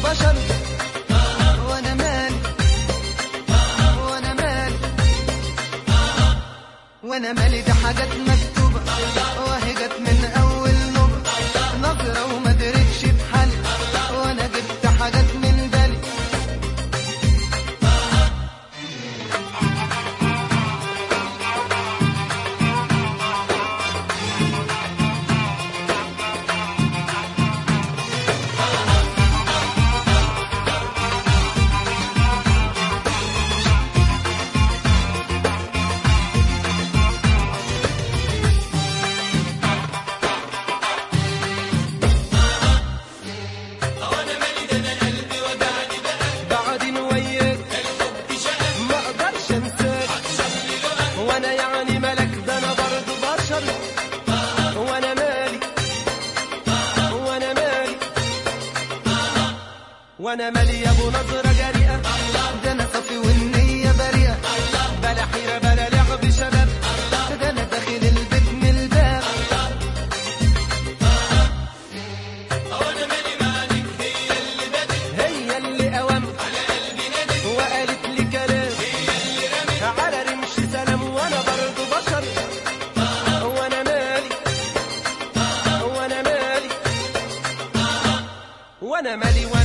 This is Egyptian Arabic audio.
بشر وانا مالي وانا مالي وانا مالي دي حاجات مكتوبة وهي جت من اول نبرة نظرة وما درتش بحل وانا جبت حاجات من بالي بعدين وياك ما اقدرش انساك وانا يعني ملك ده انا برضه بشر وانا مالي وانا مالي وانا مالي يا ابو نظرة جريئة ده انا صافي والنية بريئة بلا حيرة بلا لعب شباب ده انا داخل البيت من الباب هي اللي قوام وقالت لي كلام على رمش سلام وانا برضه بشر وانا مالي وانا مالي وانا مالي